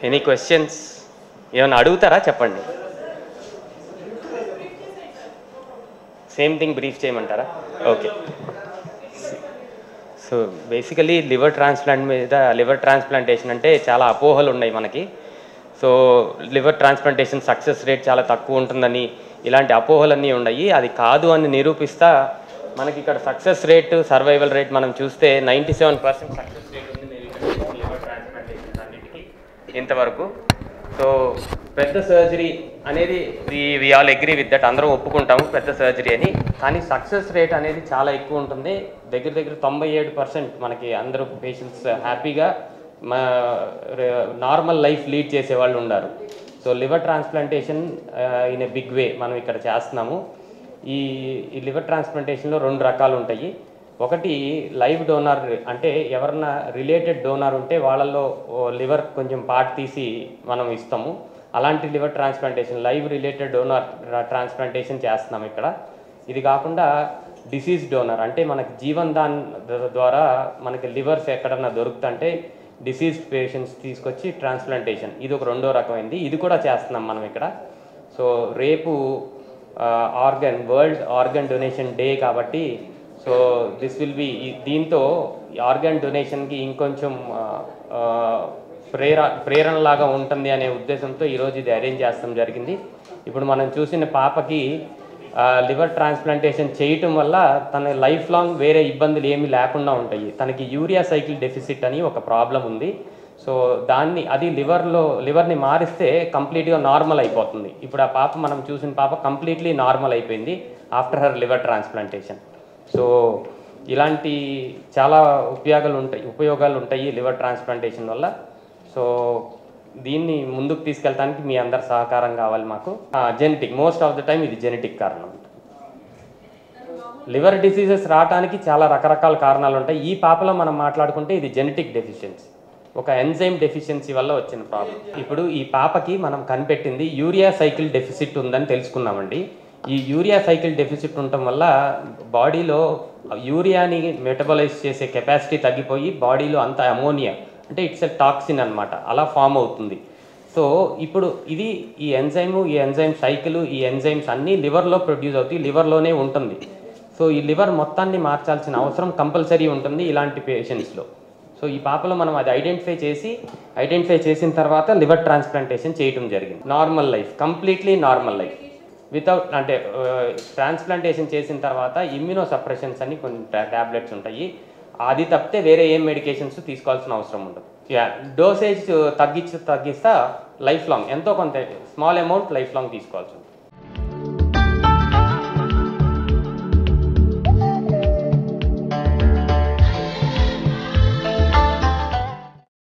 any questions ఏమైనా అడుగుతారా చెప్పండి సేమ్ థింగ్ బ్రీఫ్ చేయమంటారా okay so basically liver transplant మీద లివర్ ట్రాన్స్ప్లాంటేషన్ అంటే చాలా అపోహలు ఉన్నాయి మనకి so liver transplantation success rate చాలా తక్కువ ఉంటుందని ఇలాంటి అపోహలన్నీ ఉన్నాయి అది కాదు అని నిరూపిస్తా మనకి ఇక్కడ సక్సెస్ రేట్ సర్వైవల్ రేట్ మనం చూస్తే ninety seven percent success rate ఉంది లివర్ ట్రాన్స్ప్లాంటేషన్ అన్నిటికీ ఇంతవరకు సో పెద్ద సర్జరీ అనేది we all agree with that అందరం ఒప్పుకుంటాము పెద్ద సర్జరీ అని కానీ సక్సెస్ రేట్ అనేది చాలా ఎక్కువ ఉంటుంది దగ్గర దగ్గర తొంభై ఏడు పర్సెంట్ మనకి అందరూ పేషెంట్స్ హ్యాపీగా మా నార్మల్ లైఫ్ లీడ్ చేసే వాళ్ళు ఉన్నారు so liver transplantation in a big way మనం ఇక్కడ చేస్తున్నాము ఈ ఈ లివర్ ట్రాన్స్ప్లాంటేషన్లో రెండు రకాలు ఉంటాయి ఒకటి లైవ్ డోనార్ అంటే ఎవరన్నా రిలేటెడ్ డోనార్ ఉంటే వాళ్ళల్లో లివర్ కొంచెం పార్ట్ తీసి మనం ఇస్తాము అలాంటి liver transplantation live related donor transplantation చేస్తున్నాం ఇక్కడ ఇది కాకుండా డిసీజ్ డోనర్ అంటే మనకి జీవన్ దాన్ ద- ద్వారా మనకి లివర్స్ ఎక్కడన్నా దొరుకుతుంటే డిసీజ్ పేషెంట్స్ తీసుకొచ్చి ట్రాన్స్ప్లాంటేషన్ ఇది ఒక రెండో రకమైంది ఇది కూడా చేస్తున్నాం మనం ఇక్కడ సో రేపు organ world organ donation day కాబట్టి సో దిస్ విల్ బి దీంతో ఆర్గన్ డొనేషన్కి ఇంకొంచెం ఆ, ఆ, ప్రేర ప్రేరణలాగా ఉంటుంది అనే ఉద్దేశంతో ఈరోజు ఇది అరేంజ్ చేస్తాం జరిగింది ఇప్పుడు మనం చూసిన పాపకి లివర్ ట్రాన్స్ప్లాంటేషన్ చేయటం వల్ల తన లైఫ్ లాంగ్ వేరే ఇబ్బందులు ఏమీ లేకుండా ఉంటాయి తనకి యూరియా సైకిల్ డెఫిసిట్ అని ఒక ప్రాబ్లం ఉంది సో దాన్ని అది లివర్లో లివర్ని మారిస్తే కంప్లీట్గా నార్మల్ అయిపోతుంది ఇప్పుడు ఆ పాప మనం చూసిన పాప కంప్లీట్లీ నార్మల్ అయిపోయింది after her liver transplantation so ఇలాంటి చాలా ఉపయోగాలు ఉంటాయి ఉపయోగాలు ఉంటాయి లివర్ ట్రాన్స్ప్లాంటేషన్ వల్ల సో దీన్ని ముందుకు తీసుకెళ్ళడానికి మీ అందరి సహకారం కావాలి మాకు genetic most of the time ఇది జెనెటిక్ కారణం లివర్ డిసీజెస్ రావడానికి చాలా రకరకాల కారణాలు ఉంటాయి ఈ పాపలో మనం మాట్లాడుకుంటే ఇది జెనెటిక్ డెఫిషియన్సీ ఒక ఎంజైమ్ డెఫిషియన్సీ వల్ల వచ్చిన ప్రాబ్లం ఇప్పుడు ఈ పాపకి మనం కనిపెట్టింది యూరియా సైకిల్ డెఫిసిట్ ఉందని తెలుసుకున్నామండి ఈ యూరియా సైకిల్ డెఫిసిట్ ఉండటం వల్ల బాడీలో యూరియాని మెటబలైజ్ చేసే కెపాసిటీ తగ్గిపోయి బాడీలో అంత అమోనియా అంటే ఇట్స్ ఎ టాక్సిన్ అన్నమాట అలా ఫామ్ అవుతుంది సో ఇప్పుడు ఇది ఈ ఎంజైము ఈ ఎంజైమ్ సైకిల్ ఈ ఎంజైమ్స్ అన్నీ లివర్లో ప్రొడ్యూస్ అవుతాయి లివర్లోనే ఉంటుంది సో ఈ లివర్ మొత్తాన్ని మార్చాల్సిన అవసరం కంపల్సరీ ఉంటుంది ఇలాంటి పేషెంట్స్లో సో ఈ పాపలో మనం అది ఐడెంటిఫై చేసి ఐడెంటిఫై చేసిన తర్వాత లివర్ ట్రాన్స్ప్లాంటేషన్ చేయటం జరిగింది normal life completely normal life without అంటే ట్రాన్స్ప్లాంటేషన్ చేసిన తర్వాత ఇమ్యూనో సప్రెషన్స్ అని కొన్ని ట్యాబ్లెట్స్ ఉంటాయి అది తప్పితే వేరే ఏం మెడికేషన్స్ తీసుకోవాల్సిన అవసరం ఉండదు యా డోసేజ్ తగ్గించి తగ్గిస్తా లైఫ్ లాంగ్ ఎంతో కొంత స్మాల్ అమౌంట్ లైఫ్ లాంగ్ తీసుకోవాల్సి ఉంటుంది